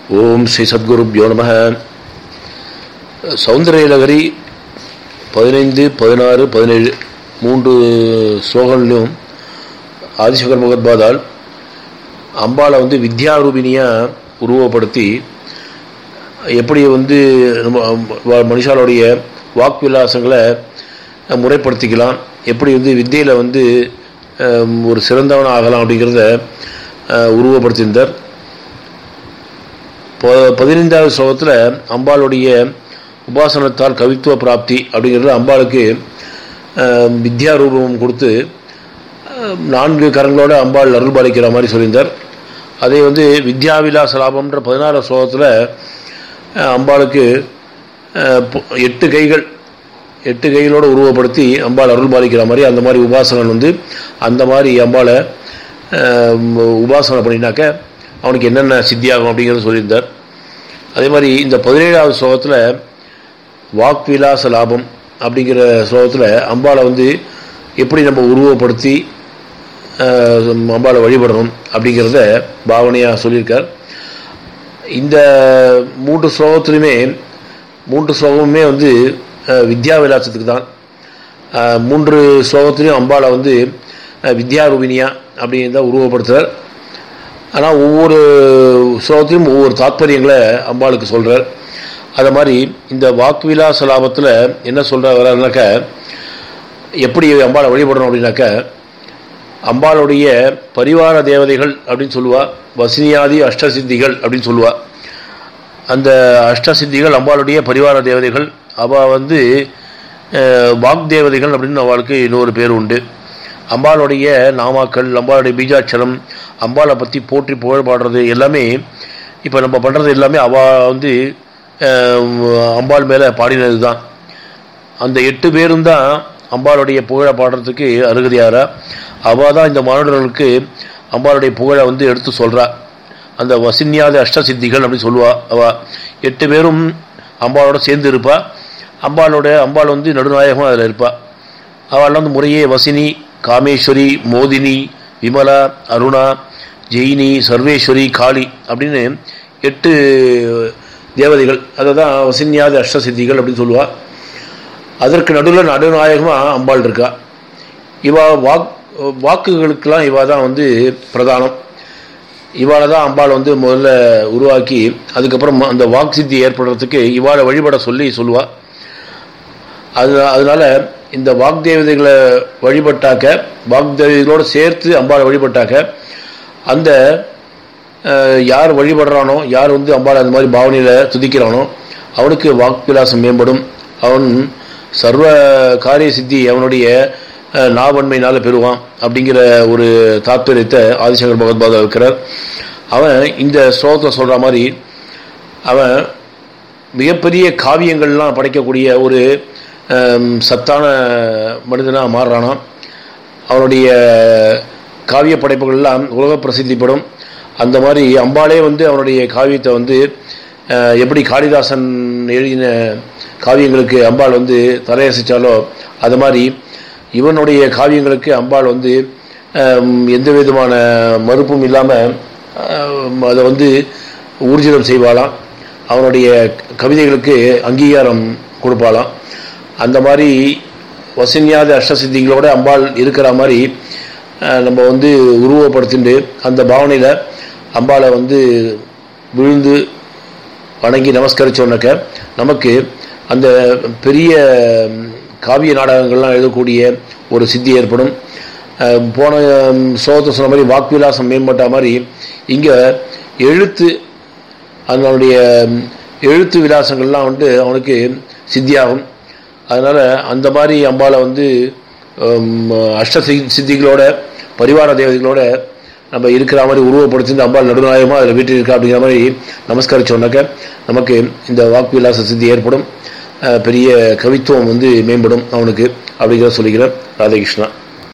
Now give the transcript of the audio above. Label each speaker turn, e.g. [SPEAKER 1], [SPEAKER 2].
[SPEAKER 1] ஓம் ஸ்ரீ சத்குருப்யோ நம சௌந்தரியலகரி பதினைந்து பதினாறு பதினேழு மூன்று ஸ்லோகங்களிலும் ஆதிசங்கர் பகவத்பாதால் அம்பாளை வந்து வித்யாரூபிணியாக உருவப்படுத்தி எப்படி வந்து நம்ம மனுஷாலுடைய வாக் விலாசங்களை முறைப்படுத்திக்கலாம் எப்படி வந்து வித்தியில் வந்து ஒரு சிறந்தவன் ஆகலாம் அப்படிங்கிறத உருவப்படுத்தியிருந்தார் பதினைந்தாவது ஸ்லோகத்தில் அம்பாளுடைய உபாசனத்தால் கவித்துவ பிராப்தி அப்படிங்கிறது அம்பாளுக்கு வித்யா ரூபம் கொடுத்து நான்கு கரங்களோட அம்பாள் அருள் பாலிக்கிற மாதிரி சொல்லியிருந்தார் அதே வந்து வித்யாவிலாச லாபம்ன்ற பதினாறாம் ஸ்லோகத்தில் அம்பாளுக்கு எட்டு கைகள் எட்டு கைகளோடு உருவப்படுத்தி அம்பாள் அருள் பாலிக்கிற மாதிரி அந்த மாதிரி உபாசனன் வந்து அந்த மாதிரி அம்பாளை உபாசனை பண்ணினாக்க அவனுக்கு என்னென்ன சித்தியாகும் அப்படிங்கிறத சொல்லியிருந்தார் அதே மாதிரி இந்த பதினேழாவது ஸ்லோகத்தில் வாக் விலாச லாபம் அப்படிங்கிற ஸ்லோகத்தில் அம்பாளை வந்து எப்படி நம்ம உருவப்படுத்தி அம்பாளை வழிபடணும் அப்படிங்கிறத பாவனையாக சொல்லியிருக்கார் இந்த மூன்று ஸ்லோகத்துலையுமே மூன்று ஸ்லோகமுமே வந்து வித்யா விலாசத்துக்கு தான் மூன்று ஸ்லோகத்துலேயும் அம்பாளை வந்து வித்யாரூபினியா அப்படின்னு தான் உருவப்படுத்துகிறார் ஆனால் ஒவ்வொரு ஸ்லோகத்திலும் ஒவ்வொரு தாத்பரியங்களை அம்பாளுக்கு சொல்கிறார் அதை மாதிரி இந்த வாக்குவிலாச லாபத்தில் என்ன சொல்கிறாருனாக்க எப்படி அம்பாளை வழிபடணும் அப்படின்னாக்க அம்பாளுடைய பரிவார தேவதைகள் அப்படின்னு சொல்லுவா வசினியாதி அஷ்டசித்திகள் அப்படின்னு சொல்லுவா அந்த அஷ்டசித்திகள் அம்பாளுடைய பரிவார தேவதைகள் அவள் வந்து வாக் தேவதைகள் அப்படின்னு அவளுக்கு இன்னொரு பேர் உண்டு அம்பாளுடைய நாமாக்கள் அம்பாளுடைய பீஜாட்சரம் அம்பாளை பற்றி போற்றி புகழ் பாடுறது எல்லாமே இப்போ நம்ம பண்ணுறது எல்லாமே அவள் வந்து அம்பாள் மேலே பாடினது தான் அந்த எட்டு பேரும் தான் அம்பாளுடைய புகழை பாடுறதுக்கு அருகதையாரா அவள் தான் இந்த மாணவர்களுக்கு அம்பாளுடைய புகழை வந்து எடுத்து சொல்கிறா அந்த வசின்யாத அஷ்டசித்திகள் அப்படின்னு சொல்லுவா அவள் எட்டு பேரும் அம்பாளோட சேர்ந்து இருப்பா அம்பாளோட அம்பாள் வந்து நடுநாயகமாக அதில் இருப்பாள் அவள் வந்து முறையே வசினி காமேஸ்வரி மோதினி விமலா அருணா ஜெயினி சர்வேஸ்வரி காளி அப்படின்னு எட்டு தேவதைகள் அதை தான் வசின்யாத அஷ்டசித்திகள் அப்படின்னு சொல்லுவாள் அதற்கு நடுவில் நடுநாயகமாக அம்பாள் இருக்கா இவா வாக் வாக்குகளுக்கெல்லாம் இவா தான் வந்து பிரதானம் இவாளை தான் அம்பாள் வந்து முதல்ல உருவாக்கி அதுக்கப்புறம் அந்த வாக்கு சித்தி ஏற்படுறதுக்கு இவாளை வழிபட சொல்லி சொல்லுவாள் அது அதனால் இந்த வாக்தேவதைகளை வழிபட்டாக்க வாக்தேவதைகளோடு சேர்த்து அம்பாளை வழிபட்டாக்க அந்த யார் வழிபடுறானோ யார் வந்து அம்பாளை அந்த மாதிரி பாவனையில் துதிக்கிறானோ அவனுக்கு வாக்விலாசம் மேம்படும் அவன் சர்வ காரிய சித்தி அவனுடைய நாவன்மையினால் பெறுவான் அப்படிங்கிற ஒரு தாத்பரியத்தை ஆதிசங்கர் பகவத்பாதா இருக்கிறார் அவன் இந்த ஸ்லோகத்தில் சொல்கிற மாதிரி அவன் மிகப்பெரிய காவியங்கள்லாம் படைக்கக்கூடிய ஒரு சத்தான மனிதனாக மாறுறானா அவனுடைய காவிய படைப்புகள்லாம் உலக பிரசித்திப்படும் அந்த மாதிரி அம்பாலே வந்து அவனுடைய காவியத்தை வந்து எப்படி காளிதாசன் எழுதின காவியங்களுக்கு அம்பாள் வந்து தலையசித்தாலோ அது மாதிரி இவனுடைய காவியங்களுக்கு அம்பாள் வந்து எந்த விதமான மறுப்பும் இல்லாமல் அதை வந்து ஊர்ஜிதம் செய்வாளாம் அவனுடைய கவிதைகளுக்கு அங்கீகாரம் கொடுப்பாளாம் அந்த மாதிரி வசனியாத அஷ்டசித்திகளோட அம்பாள் இருக்கிற மாதிரி நம்ம வந்து உருவப்படுத்திட்டு அந்த பாவனையில் அம்பாளை வந்து விழுந்து வணங்கி நமஸ்கரித்தோன்னாக்க நமக்கு அந்த பெரிய காவிய நாடகங்கள்லாம் எழுதக்கூடிய ஒரு சித்தி ஏற்படும் போன சோகத்தை சொன்ன மாதிரி வாக்குவிலாசம் மேம்பட்ட மாதிரி இங்கே எழுத்து அதனுடைய எழுத்து விலாசங்கள்லாம் வந்து அவனுக்கு சித்தியாகும் அதனால் அந்த மாதிரி அம்பாளை வந்து அஷ்ட சித்திகளோட பரிவார தேவதைகளோட நம்ம இருக்கிற மாதிரி உருவப்படுத்தி இந்த அம்பாள் நடுநாயகமாக அதில் வீட்டில் இருக்கா அப்படிங்கிற மாதிரி நமஸ்கரிச்சோன்னாக்க நமக்கு இந்த வாக்கு விலாச சித்தி ஏற்படும் பெரிய கவித்துவம் வந்து மேம்படும் அவனுக்கு அப்படிங்கிறத சொல்லிக்கிறேன் ராதாகிருஷ்ணா